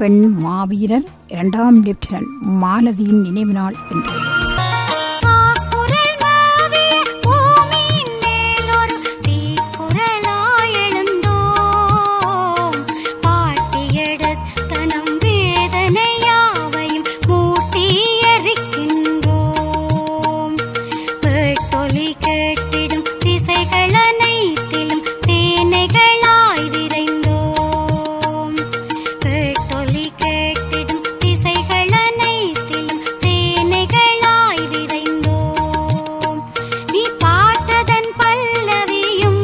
பெண் மாவீரர் இரண்டாம் லெப்டினன்ட் மாலதியின் நினைவு நாள் என்று காக்குரல் மாவிய பூமியின் மேலொரு தீக்குரலாய் எழுந்தோம். பாட்டியெடுத்தனம் வேதனையாவையும் மூட்டி எரிக்கின்றோம். பேட்டொலி கேட்டிடும் திசைகள் அனைத்திலும் சேனைகளாய் விரைந்தோம். பேட்டொலி கேட்டிடும் திசைகள் அனைத்திலும் சேனைகளாய் விரைந்தோம். நீ பாட்டதன் பல்லவியும்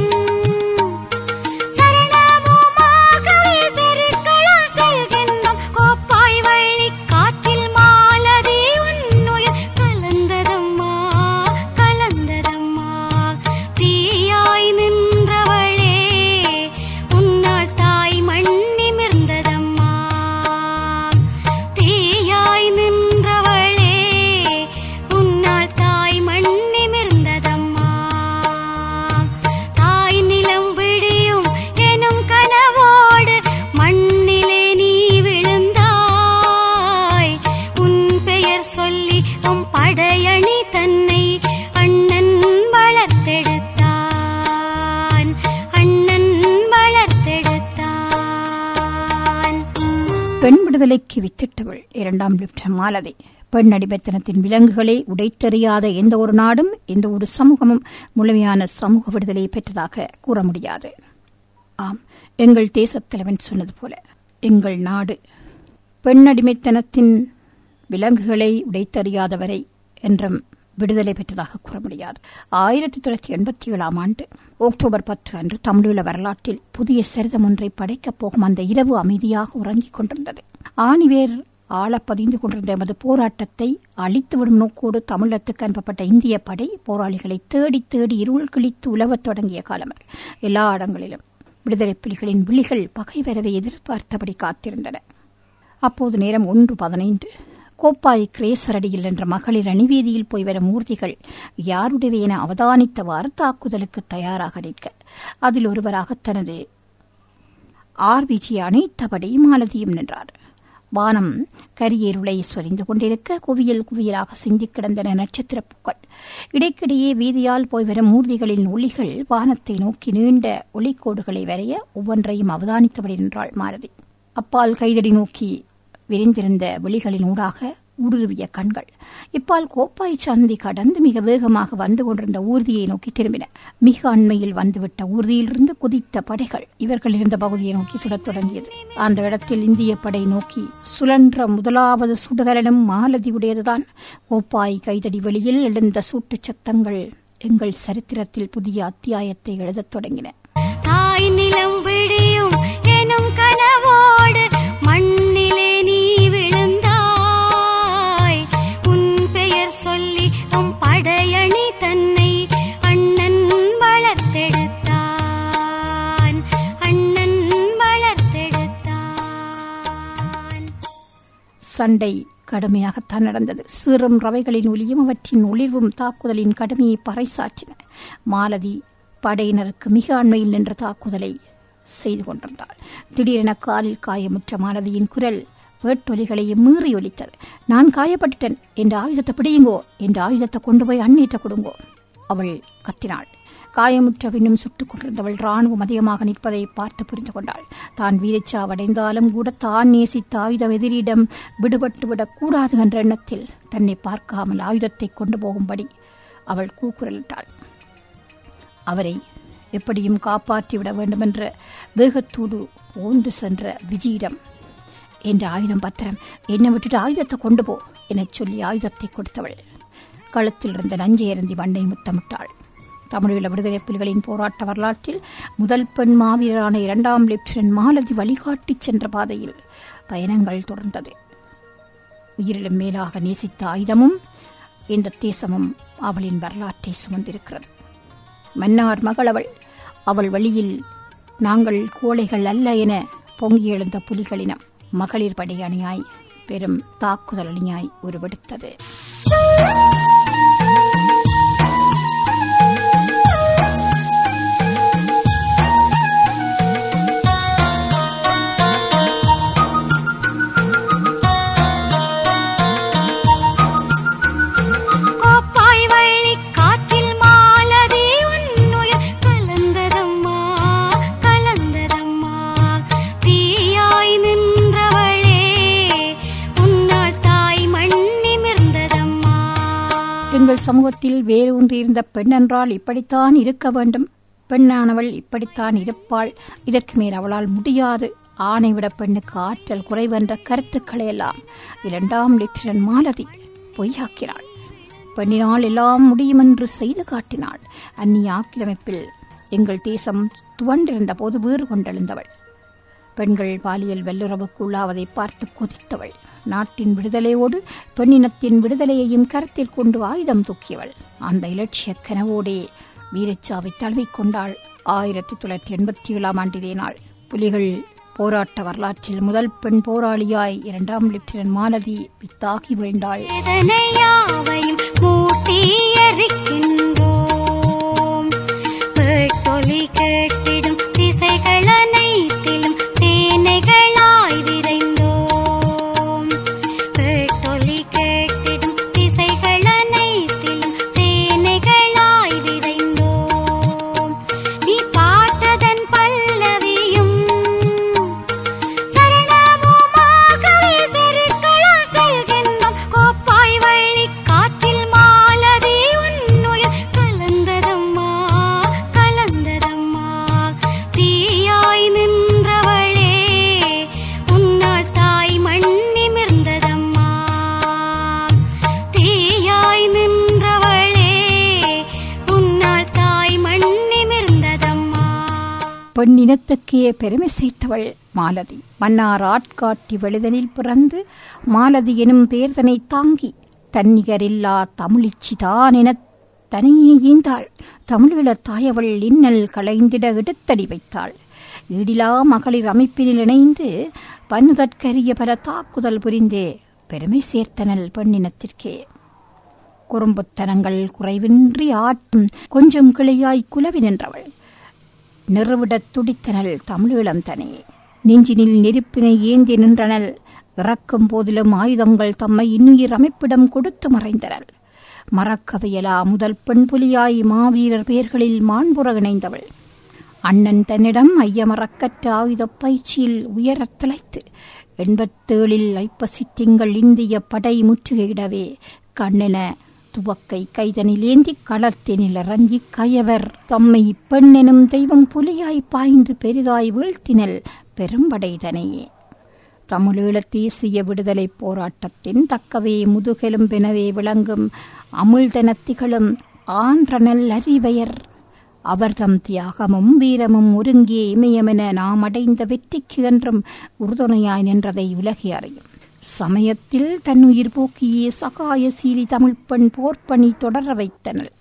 சரணமுமாகவே செருக்களுள் செல்கின்றோம். கோப்பாய் வழிக் காற்றில் மாலதி உன்னுயிர் கலந்ததம்மா, கலந்ததம்மா. தீயாய் நின்றவளே, உன்னால் தாய் மண் நிமிர்ந்ததம்மா. தீயாய் நின்றவளே, உன்னால் தாய் மண் நிமிர்ந்ததம்மா. தாய் நிலம் விடியும் எனும் கனவோடு மண்ணிலே நீ விழுந்தாய் உன் பெயர் சொல்லி உம் படையணி தன்னை அண்ணன் வளர்த்தெடுத்தான் அண்ணன் வளர்த்தெடுத்தான் பெண் விடுதலைக்கு வித்திட்டவள் இரண்டாம் லெப்டினன்ட் மாலதி பெண் அடிமைத்தனத்தின் விலங்குகளை உடைத்தெறியாத எந்த ஒரு நாடும் எந்த ஒரு சமூகமும் முழுமையான சமூக விடுதலையை பெற்றதாக கூற முடியாது ஆம் எங்கள் தேசத் தலைவன் சொன்னது போல எங்கள் நாடு பெண் அடிமைத்தனத்தின் விலங்குகளை உடைத்தறியாதவரை என்றும் விடுதலை பெற்றதாக கூற முடியாது ஆயிரத்தி தொள்ளாயிரத்தி எண்பத்தி ஏழாம் ஆண்டு அக்டோபர் பத்து அன்று தமிழீழ வரலாற்றில் புதிய சரிதம் ஒன்றை படைக்கப் போகும் அந்த இரவு அமைதியாக உறங்கிக் கொண்டிருந்தது ஆணிவேர் ஆழப் பதிந்து கொண்டிருந்த எமது போராட்டத்தை அழித்துவிடும் நோக்கோடு தமிழகத்துக்கு அனுப்பப்பட்ட இந்திய படை போராளிகளை தேடி தேடி இருள் கிழித்து உலவத் தொடங்கிய காலம் அது. எல்லா இடங்களிலும் விடுதலை புலிகளின் விழிகள் பகைவரவை எதிர்பார்த்தபடி காத்திருந்தன அப்போது நேரம் ஒன்று பதினைந்து கோப்பாய் கிரேசரடியில் என்ற மகளிர் அணிவீதியில் போய் வரும் மூர்த்திகள் யாருடைய என அவதானித்தவாறு தாக்குதலுக்கு தயாராக நிற்க அதில் ஒருவராக தனது ஆர்பிஜி அணைத்தபடி மாலதியும் நின்றார் வானம் கரியருளை சொரிந்து கொண்டிருக்க குவியல் குவியலாக சிந்தி கிடந்தன நட்சத்திரப் பூக்கள் இடைக்கிடையே வீதியால் போய் வரும் மூர்த்திகளின் ஒளிகள் வானத்தை நோக்கி நீண்ட ஒளிக்கோடுகளை வரைய ஒவ்வொன்றையும் அவதானித்தபடி நின்றாள் மாலதி அப்பால் கைதடி நோக்கி விரிந்திருந்த வெளிகளின் ஊடாக ஊடுருவிய கண்கள் இப்பால் கோப்பாய் சந்தி கடந்து மிக வேகமாக வந்து கொண்டிருந்த ஊர்தியை நோக்கி திரும்பின மிக அண்மையில் வந்துவிட்ட ஊர்தியிலிருந்து குதித்த படைகள் இவர்கள் இருந்த பகுதியை நோக்கி சுடத் தொடங்கியது அந்த இடத்தில் இந்திய படை நோக்கி சுழன்ற முதலாவது சுடுகரனும் மாலதியுடையதுதான் கோப்பாய் கைதடி வெளியில் எழுந்த சூட்டுச் சத்தங்கள் எங்கள் சரித்திரத்தில் புதிய அத்தியாயத்தை எழுதத் தொடங்கின தாய் நிலம் விடியும் எனும் கனவோடு மண்ணிலே நீ விழுந்தாய் உன் பெயர் சொல்லி உம் படையணி தன்னை அண்ணன் வளர்த்தெடுத்தான் அண்ணன் வளர்த்தெடுத்தான் சண்டை கடுமையாகத்தான் நடந்தது சிறும் ரவைகளின் ஒலியும் அவற்றின் ஒளிர்வும் தாக்குதலின் கடுமையை பறைசாற்றின மாலதி படையினருக்கு மிக அண்மையில் நின்ற தாக்குதலை செய்து கொண்டிருந்தாள் திடீரென காலில் காயமுற்ற மாலதியின் குரல் வேட்டொலிகளையும் மீறி ஒலித்தது நான் காயப்பட்டுட்டேன் என்ற ஆயுதத்தை பிடியுங்கோ என்ற ஆயுதத்தை கொண்டு போய் அண்ணீட்ட கொடுங்கோ அவள் கத்தினாள் காயமுற்ற பின்னும் சுட்டுக் கொண்டிருந்தவள் ராணுவம் அதிகமாக நிற்பதை பார்த்து புரிந்து கொண்டாள் தான் வீரச்சாவடைந்தாலும் கூட தான் நேசித்த ஆயுத எதிரியிடம் விடுபட்டுவிடக் கூடாது என்ற எண்ணத்தில் தன்னை பார்க்காமல் ஆயுதத்தை கொண்டு போகும்படி அவள் கூக்குரலிட்டாள் அவரை எப்படியும் காப்பாற்றிவிட வேண்டுமென்ற வேகத்தோடு ஓந்து சென்ற விஜயிடம் என்ற ஆயுதம் பத்திரம் என்னை விட்டுட்டு ஆயுதத்தை கொண்டு போ எனச் சொல்லி ஆயுதத்தை கொடுத்தவள் கழுத்தில் இருந்த நஞ்சை அருந்தி மண்ணை முத்தமிட்டாள் தமிழீழ விடுதலை புலிகளின் போராட்ட வரலாற்றில் முதல் பெண் மாவீரரான இரண்டாம் லெப்டினன்ட் மாலதி வழிகாட்டிச் சென்ற பாதையில் பயணங்கள் தொடர்ந்தது உயிரிலும் மேலாக நேசித்த ஆயுதமும் இந்த தேசமும் அவளின் வரலாற்றை சுமந்திருக்கிறது மன்னார் மகளவள் அவள் வழியில் நாங்கள் கோழைகள் அல்ல என பொங்கி எழுந்த புலிகளினம் மகளிர் படை அணியாய் பெரும் தாக்குதல் அணியாய் உருவெடுத்தது எங்கள் சமூகத்தில் வேரூன்றியிருந்த பெண் என்றால் இப்படித்தான் இருக்க வேண்டும் பெண்ணானவள் இப்படித்தான் இருப்பாள் இதற்கு மேல் அவளால் முடியாது ஆணை விட பெண்ணுக்கு ஆற்றல் குறைவென்ற கருத்துக்களை எல்லாம் இரண்டாம் லெப்டினன்ட் மாலதி பொய்யாக்கிறாள் பெண்ணினால் எல்லாம் முடியும் என்று செய்து காட்டினாள் அந்நிய ஆக்கிரமிப்பில் எங்கள் தேசம் துவண்டிருந்த போது வீறு கொண்டெழுந்தவள் பெண்கள் பாலியல் வல்லுறவுக்குள்ளாவதை பார்த்து கொதித்தவள் நாட்டின் விடுதலையோடு பெண்ணினத்தின் விடுதலையையும் கருத்தில் கொண்டு ஆயுதம் தூக்கியவள் அந்த இலட்சிய கனவோடே வீரச்சாவை தழுவிக்கொண்டாள் ஆயிரத்தி தொள்ளாயிரத்தி எண்பத்தி ஏழாம் ஆண்டிலே நாள் புலிகள் போராட்ட வரலாற்றில் முதல் பெண் போராளியாய் இரண்டாம் லெப்டினன்ட் மாலதி பித்தாகி வீழ்ந்தாள் வேதனையாவையும் மூட்டி எரிக்கின்றோம் கேட்டொலி கேட்டிடும் திசைகள் அனைத்திலும் சேனைகளாய் விரைந்தோம் கேட்டொலி கேட்டிடும் திசைகள் அனைத்திலும் சேனைகளாய் விரைந்தோம் நீ பாட்டதன் பல்லவியும் சரணமுமாகவே செருக்களுள் செல்கின்றோம். கோப்பாய் வழிக் காற்றில் மாலதி உன்னுயிர் கலந்ததம்மா, கலந்ததம்மா. தீயாய் நின்றவளே, உன்னால் தாய் மண் நிமிர்ந்ததம்மா. தீயாய் நின்றவளே, உன்னால் தாய் மண் நிமிர்ந்ததம்மா பெண் இனத்துக்கே பெருமை சேர்த்தவள் மாலதி மன்னார் ஆட்காட்டி வெளிதனில் பிறந்து மாலதி எனும் பேர்தனை தாங்கி தன்னிகரில்லா தமிழிச்சிதான் எனத் தனியே ஈந்தாள் தமிழீழத் தாயவள் இன்னல் களைந்திட எடுத்தடி வைத்தாள் ஈடிலா மகளிர் அமைப்பினில் இணைந்து பன்னுதற்கரிய பல தாக்குதல் புரிந்தே பெருமை சேர்த்தனல் பெண்ணினத்திற்கே குறும்புத்தனங்கள் குறைவின்றி ஆட்டும் கொஞ்சம் கிளையாய் குலவி நின்றவள் நிறுவிடத் துடித்தனல் தமிழீழம் தனே நெஞ்சினில் நெருப்பினை ஏந்தி நின்றனல் இறக்கும் போதிலும் ஆயுதங்கள் தம்மை இன்னுயிர் அமைப்பிடம் கொடுத்து மறைந்தனல் மறக்கவையலா முதல் பெண் புலியாய் மாவீரர் பெயர்களில் மாண்புற இணைந்தவள் அண்ணன் தன்னிடம் ஐயமறக்கற்ற ஆயுதப் பயிற்சியில் உயரத் திளைத்து எண்பத்தேழில் ஐப்பசி திங்கள் இந்திய படை முற்றுகையிடவே கண்ணென துவக்கை கைதனில் ஏந்தி களத்தினில் இறங்கி கயவர் தம்மை பெண்ணெனும் தெய்வம் புலியாய் பாய்ந்து பெரிதாய் வீழ்த்தினல் பெரும்படைதனையே தமிழீழத் தேசிய விடுதலைப் போராட்டத்தின் தக்கவே முதுகெலும்பெனவே விளங்கும் அமுழ்தனத்திகளும் ஆன்றனல் அறிவையர் அவர்தம் தியாகமும் வீரமும் ஒருங்கே இமயமென நாம் அடைந்த வெற்றிக்கு என்றும் உறுதுணையாய் நின்றதை உலகே அறியும் சமயத்தில் தன்னுயிர் போக்கியே சகாயசீலி தமிழ்ப் பெண் போர்ப்பணி தொடர வைத்தனர்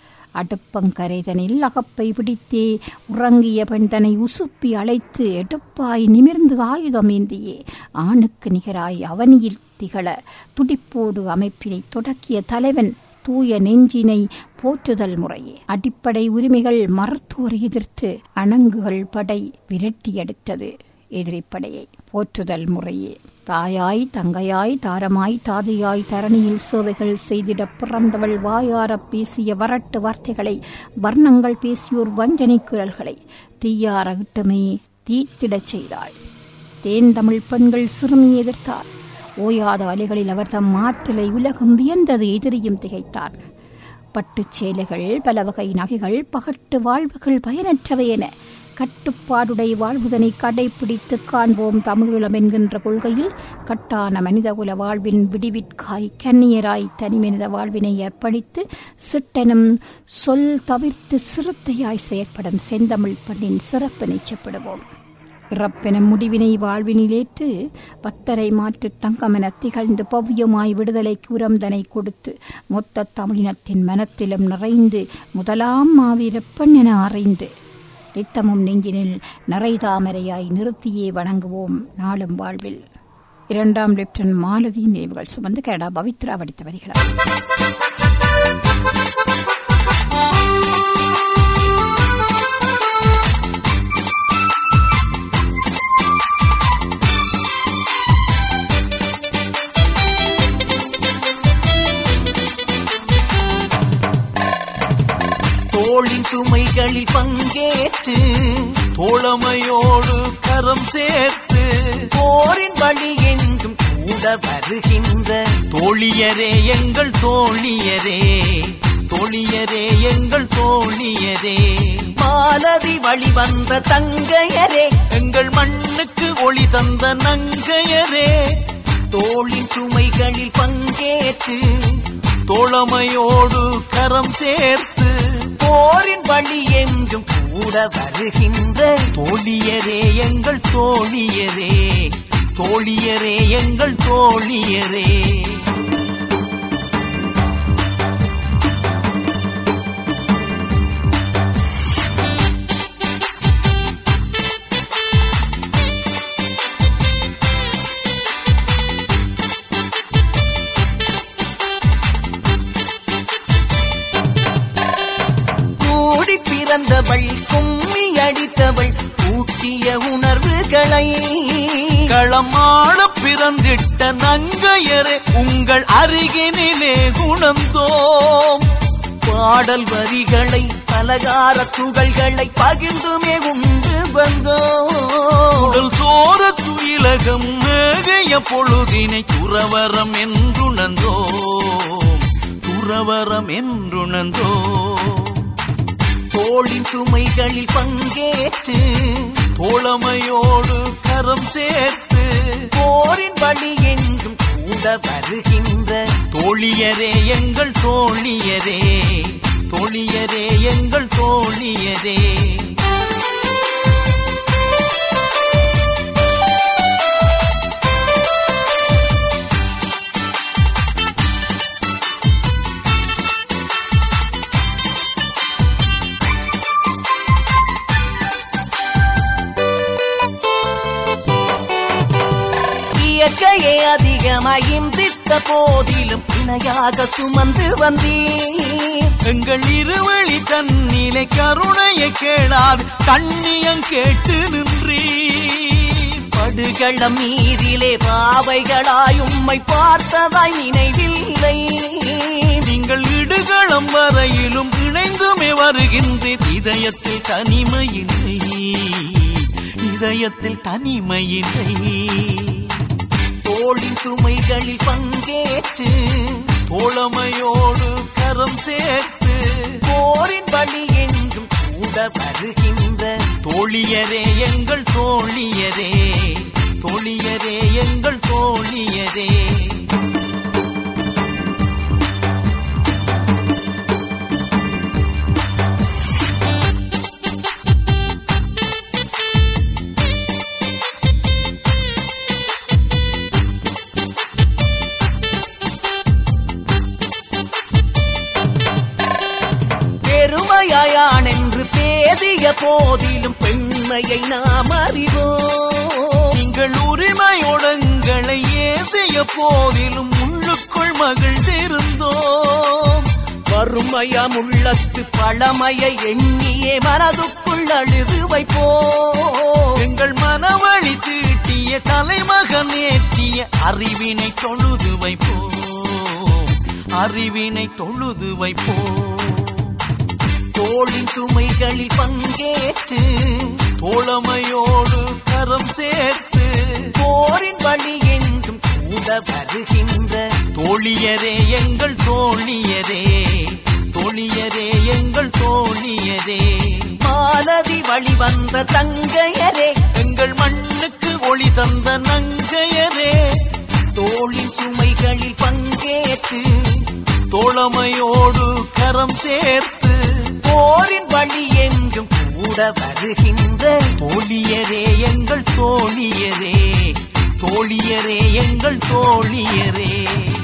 அடுப்பங்கரைதனில் அகப்பை பிடித்தே உறங்கிய பெண்தனை உசுப்பி அழைத்து எடுப்பாய் நிமிர்ந்து ஆயுதம் ஏந்தியே ஆணுக்கு நிகராய் அவனியில் திகழ துடிப்போடு அமைப்பினை தொடக்கிய தலைவன் தூய நெஞ்சினை போற்றுதல் முறையே அடிப்படை உரிமைகள் மருத்துவரை எதிர்த்து அணங்குகள் படை விரட்டியெடுத்தது எதிரிப்படையை போற்றுதல் முறையே தாயாய் தங்கையாய் தாரமாய் தாதியாய் தரணியில் சேவைகள் செய்திட பிறந்தவள் வாயாரப் பேசிய வரட்டு வார்த்தைகளை வர்ணங்கள் பேசியோர் வஞ்சனை குரல்களை தீயார விட்டுமே தீத்திடச் செய்தாள் தேன் தமிழ் பெண்கள் சிறுமியை எதிர்த்தார் ஓயாத அலைகளில் அவர் தம் ஆற்றலை உலகம் வியந்தது எதிரியும் திகைத்தார் பட்டுச் சேலைகள் பல வகை நகைகள் பகட்டு வாழ்வுகள் பயனற்றவை என கட்டுப்பாடுடை வாழ்வுதனை கடைபிடித்து காண்போம் தமிழீழம் என்கின்ற கொள்கையில் கட்டான மனிதகுல வாழ்வின் விடிவிற்காய் கன்னியராய் தனிமனித வாழ்வினை அர்ப்பணித்து சிட்டெனும் சொல் தவிர்த்து சிறுத்தையாய் செயற்படும் செந்தமிழ் பெண்ணின் சிறப்பு நிச்சப்படுவோம் இறப்பெனும் முடிவினை வாழ்வினிலேற்று பத்தரை மாற்று தங்கமென திகழ்ந்து பவ்யமாய் விடுதலைக்கு உரம்தனை கொடுத்து மொத்த தமிழினத்தின் மனத்திலும் நிறைந்து முதலாம் மாவீர பெண் என அறிந்து நித்தமும் நெஞ்சினில் நிறைதாமரையாய் நிறுத்தியே வணங்குவோம் நாளும் வாழ்வில் இரண்டாம் லெப்டினன்ட் மாலதி நினைவுகள் சுமந்து கனடா பவித்ரா வடித்த வருகிறார் தோளின் சுமைகளில் பங்கேற்று தோழமையோடு கரம் சேர்த்து போரின் வழி எங்கும் கூட வருகின்ற தோழியரே எங்கள் தோழியரே தோழியரே எங்கள் தோழியரே மாலதி வழி வந்த தங்கையரே எங்கள் மண்ணுக்கு ஒளி தந்த நங்கையரே தோளின் சுமைகளில் பங்கேற்று தோழமையோடு கரம் சேர்த்து போரின் வழி எங்கும் கூட வருகின்ற தோழியரே எங்கள் தோழியரே தோழியரே எங்கள் தோழியரே கூடி பிறந்தவள் கும்மி அடித்தவள் ஊட்டிய உணர்வுகளை களமாட பிறந்திட்ட நங்கையரே உங்கள் அருகினிலே குணந்தோம் பாடல் வரிகளை பலகார துகள்களை பகிர்ந்துமே உண்டு வந்தோம் உடல் சோர துயிலகம் மேகைய பொழுதினை துறவரம் என்றுணர்ந்தோம் துறவரம் என்றுணர்ந்தோம் தோளின் சுமைகளில் பங்கேற்று தோழமையோடு கரம் சேர்த்து போரின் வழி எங்கும் கூட வருகின்ற தோழியரே எங்கள் தோழியரே தோழியரே எங்கள் தோழியரே இயற்கையே அதிகமாய் இந்தித்த போதிலும் இணையாக சுமந்து வந்தீர் எங்கள் இருவழி தன்னிலை கருணையை கேளாது கண்ணியம் கேட்டு நின்றீர் படுகளம் மீதிலே பாவைகளாய் உம்மை பார்த்ததாய் நினைவில்லை நீங்கள் இடுகளம் வரையிலும் இணைந்துமே வருகின்றேன் இதயத்தில் தனிமையில்லை இதயத்தில் தனிமையில்லை தோளின் சுமைகளில் பங்கேற்று தோழமையோடு கரம் சேர்த்து போரின் வழி எங்கும் கூட வருகின்ற தோழியரே எங்கள் தோழியரே தோழியரே எங்கள் தோழியரே பெருமையாயான் என்று பேசிய போதிலும் பெண்மையை நாம் அறிவோம் நீங்கள் உரிமையோடங்களை ஏசிய போதிலும் உள்ளுக்குள் மகிழ்ந்திருந்தோம் வறுமையாம் உள்ளத்து பழமையை எண்ணியே மனதுக்குள் அழுது வைப்போம் எங்கள் மனவழி தீட்டிய தலைமகன் ஏற்றிய அறிவினை தொழுது வைப்போம் அறிவினை தொழுது வைப்போம் தோளின் சுமைகளில் பங்கேற்று தோழமையோடு கரம் சேர்த்து போரின் வழி எங்கும் கூட வருகின்ற தோழியரே எங்கள் தோழியரே தோழியரே எங்கள் தோழியரே மாலதி வழி வந்த தங்கையரே எங்கள் மண்ணுக்கு ஒளி தந்த நங்கையரே தோளின் சுமைகளில் பங்கேற்று தோழமையோடு கரம் சேர்த்து போரின் வழி எங்கும் கூட வருகின்ற தோழியரே எங்கள் தோழியரே தோழியரே எங்கள் தோழியரே